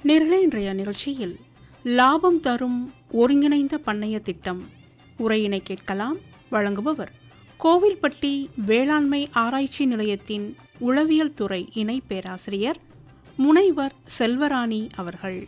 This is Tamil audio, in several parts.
நேர்களே இன்றைய நிகழ்ச்சியில் லாபம் தரும் ஒருங்கிணைந்த பண்ணைய திட்டம் உரையினை கேட்கலாம் வழங்குபவர் கோவில்பட்டி வேளாண்மை ஆராய்ச்சி நிலையத்தின் உளவியல் துறை இணை பேராசிரியர் முனைவர் செல்வராணி அவர்கள்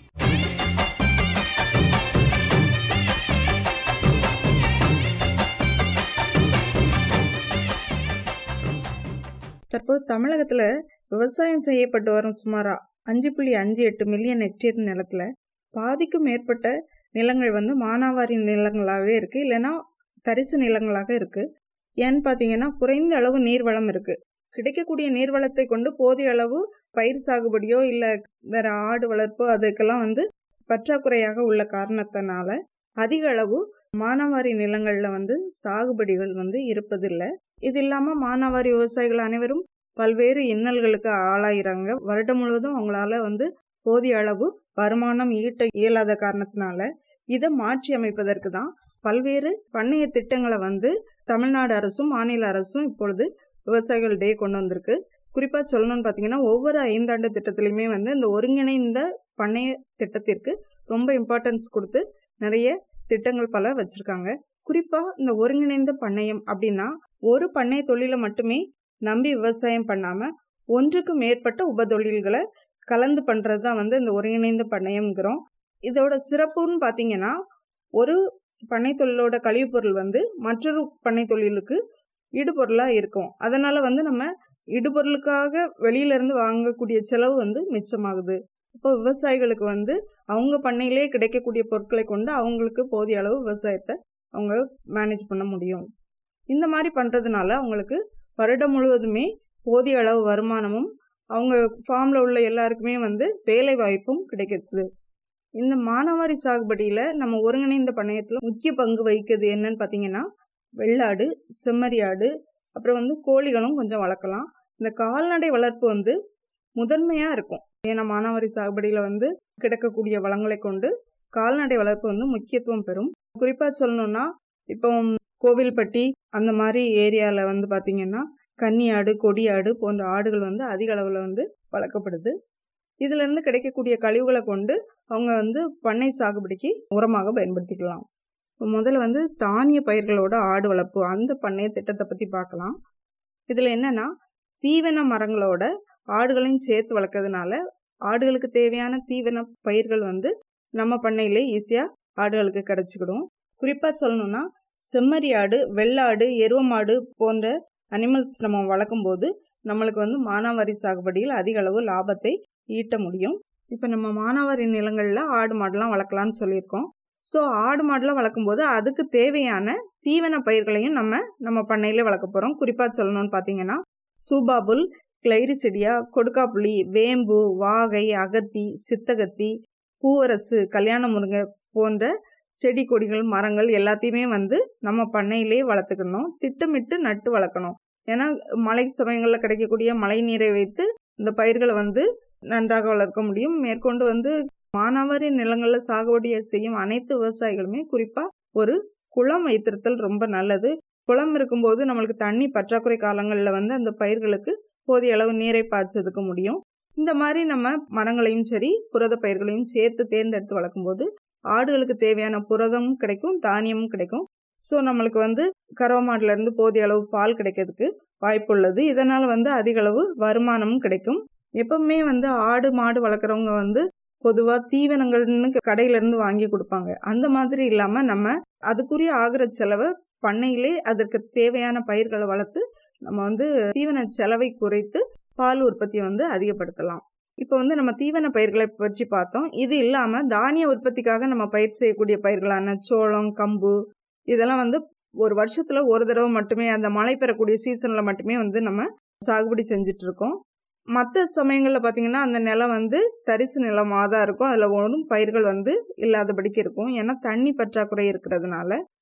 தற்போது தமிழகத்துல விவசாயம் செய்யப்பட்டு வரும் சுமாரா அஞ்சு புள்ளி அஞ்சு எட்டு மில்லியன் ஹெக்டேர் நிலத்துல பாதிக்கும் மேற்பட்ட நிலங்கள் வந்து மானாவாரி நிலங்களாகவே இருக்கு இல்லைன்னா தரிசு நிலங்களாக இருக்கு ஏன்னு பார்த்தீங்கன்னா குறைந்த அளவு நீர்வளம் இருக்கு கிடைக்கக்கூடிய நீர்வளத்தை கொண்டு போதிய அளவு பயிர் சாகுபடியோ இல்லை வேற ஆடு வளர்ப்போ அதுக்கெல்லாம் வந்து பற்றாக்குறையாக உள்ள காரணத்தினால அதிக அளவு மானாவாரி நிலங்கள்ல வந்து சாகுபடிகள் வந்து இருப்பதில்லை இது இல்லாம மானாவாரி விவசாயிகள் அனைவரும் பல்வேறு இன்னல்களுக்கு ஆளாயிறாங்க வருடம் முழுவதும் அவங்களால வந்து போதிய அளவு வருமானம் ஈட்ட இயலாத காரணத்தினால இதை மாற்றி அமைப்பதற்கு தான் பல்வேறு பண்ணைய திட்டங்களை வந்து தமிழ்நாடு அரசும் மாநில அரசும் இப்பொழுது விவசாயிகள் டே கொண்டு வந்திருக்கு குறிப்பாக சொல்லணும்னு பார்த்தீங்கன்னா ஒவ்வொரு ஐந்தாண்டு திட்டத்திலையுமே வந்து இந்த ஒருங்கிணைந்த பண்ணைய திட்டத்திற்கு ரொம்ப இம்பார்ட்டன்ஸ் கொடுத்து நிறைய திட்டங்கள் பல வச்சிருக்காங்க குறிப்பாக இந்த ஒருங்கிணைந்த பண்ணையம் அப்படின்னா ஒரு பண்ணை தொழிலை மட்டுமே நம்பி விவசாயம் பண்ணாமல் ஒன்றுக்கு மேற்பட்ட உபதொழில்களை கலந்து பண்ணுறது தான் வந்து இந்த ஒருங்கிணைந்த பண்ணையம்ங்கிறோம் இதோட சிறப்புன்னு பார்த்தீங்கன்னா ஒரு பண்ணை தொழிலோட கழிவுப் பொருள் வந்து மற்றொரு பண்ணை தொழிலுக்கு இடுபொருளாக இருக்கும் அதனால் வந்து நம்ம இடுபொருளுக்காக வெளியிலேருந்து வாங்கக்கூடிய செலவு வந்து மிச்சமாகுது இப்போ விவசாயிகளுக்கு வந்து அவங்க பண்ணையிலே கிடைக்கக்கூடிய பொருட்களை கொண்டு அவங்களுக்கு போதிய அளவு விவசாயத்தை அவங்க மேனேஜ் பண்ண முடியும் இந்த மாதிரி பண்ணுறதுனால அவங்களுக்கு வருடம் முழுவதுமே போதிய அளவு வருமானமும் அவங்க ஃபார்மில் உள்ள எல்லாருக்குமே வந்து வேலை வாய்ப்பும் கிடைக்குது இந்த மானாவாரி சாகுபடியில் நம்ம ஒருங்கிணைந்த பண்ணையத்தில் முக்கிய பங்கு வகிக்கிறது என்னன்னு பார்த்தீங்கன்னா வெள்ளாடு செம்மறியாடு அப்புறம் வந்து கோழிகளும் கொஞ்சம் வளர்க்கலாம் இந்த கால்நடை வளர்ப்பு வந்து முதன்மையாக இருக்கும் ஏன்னா மானாவாரி சாகுபடியில் வந்து கிடைக்கக்கூடிய வளங்களை கொண்டு கால்நடை வளர்ப்பு வந்து முக்கியத்துவம் பெறும் குறிப்பாக சொல்லணும்னா இப்போ கோவில்பட்டி அந்த மாதிரி ஏரியாவில் வந்து பார்த்திங்கன்னா கன்னி ஆடு கொடி ஆடு போன்ற ஆடுகள் வந்து அதிக அளவில் வந்து வளர்க்கப்படுது இதுலேருந்து கிடைக்கக்கூடிய கழிவுகளை கொண்டு அவங்க வந்து பண்ணை சாகுபடிக்கு உரமாக பயன்படுத்திக்கலாம் முதல்ல வந்து தானிய பயிர்களோட ஆடு வளர்ப்பு அந்த பண்ணைய திட்டத்தை பற்றி பார்க்கலாம் இதில் என்னென்னா தீவன மரங்களோட ஆடுகளையும் சேர்த்து வளர்க்கறதுனால ஆடுகளுக்கு தேவையான தீவன பயிர்கள் வந்து நம்ம பண்ணையிலே ஈஸியாக ஆடுகளுக்கு கிடச்சிக்கிடும் குறிப்பாக சொல்லணும்னா செம்மறி ஆடு வெள்ளாடு எருவமாடு போன்ற அனிமல்ஸ் நம்ம வளர்க்கும் போது நம்மளுக்கு வந்து மானாவாரி சாகுபடியில் அதிக அளவு லாபத்தை ஈட்ட முடியும் இப்போ நம்ம மானாவாரி நிலங்களில் ஆடு மாடுலாம் வளர்க்கலாம்னு சொல்லியிருக்கோம் ஸோ ஆடு மாடுலாம் வளர்க்கும் போது அதுக்கு தேவையான தீவன பயிர்களையும் நம்ம நம்ம பண்ணையிலே வளர்க்க போகிறோம் குறிப்பாக சொல்லணும்னு பார்த்தீங்கன்னா சூபாபுல் கிளைரிசிடியா கொடுக்காப்புளி வேம்பு வாகை அகத்தி சித்தகத்தி பூவரசு கல்யாண முருங்கை போன்ற செடி கொடிகள் மரங்கள் எல்லாத்தையுமே வந்து நம்ம பண்ணையிலே வளர்த்துக்கணும் திட்டமிட்டு நட்டு வளர்க்கணும் ஏன்னா மழை சமயங்களில் கிடைக்கக்கூடிய மழை நீரை வைத்து இந்த பயிர்களை வந்து நன்றாக வளர்க்க முடியும் மேற்கொண்டு வந்து மானாவாரி நிலங்களில் சாகுபடி செய்யும் அனைத்து விவசாயிகளுமே குறிப்பாக ஒரு குளம் வைத்திருத்தல் ரொம்ப நல்லது குளம் இருக்கும்போது நம்மளுக்கு தண்ணி பற்றாக்குறை காலங்களில் வந்து அந்த பயிர்களுக்கு போதிய அளவு நீரை பாய்ச்சதுக்கு முடியும் இந்த மாதிரி நம்ம மரங்களையும் சரி புரத பயிர்களையும் சேர்த்து தேர்ந்தெடுத்து வளர்க்கும்போது ஆடுகளுக்கு தேவையான புரதமும் கிடைக்கும் தானியமும் கிடைக்கும் ஸோ நம்மளுக்கு வந்து கறவை மாடுலேருந்து போதிய அளவு பால் கிடைக்கிறதுக்கு வாய்ப்பு உள்ளது இதனால் வந்து அதிக அளவு வருமானமும் கிடைக்கும் எப்பவுமே வந்து ஆடு மாடு வளர்க்குறவங்க வந்து பொதுவாக தீவனங்கள்னு கடையிலேருந்து வாங்கி கொடுப்பாங்க அந்த மாதிரி இல்லாமல் நம்ம அதுக்குரிய ஆகிற செலவை பண்ணையிலே அதற்கு தேவையான பயிர்களை வளர்த்து நம்ம வந்து தீவன செலவை குறைத்து பால் உற்பத்தியை வந்து அதிகப்படுத்தலாம் இப்போ வந்து நம்ம தீவன பயிர்களை பற்றி பார்த்தோம் இது இல்லாமல் தானிய உற்பத்திக்காக நம்ம பயிர் செய்யக்கூடிய பயிர்களான சோளம் கம்பு இதெல்லாம் வந்து ஒரு வருஷத்தில் ஒரு தடவை மட்டுமே அந்த மழை பெறக்கூடிய சீசனில் மட்டுமே வந்து நம்ம சாகுபடி செஞ்சுட்டு இருக்கோம் மற்ற சமயங்களில் பார்த்தீங்கன்னா அந்த நிலம் வந்து தரிசு நிலமாக தான் இருக்கும் அதில் ஒன்றும் பயிர்கள் வந்து இல்லாதபடிக்கு இருக்கும் ஏன்னா தண்ணி பற்றாக்குறை இருக்கிறதுனால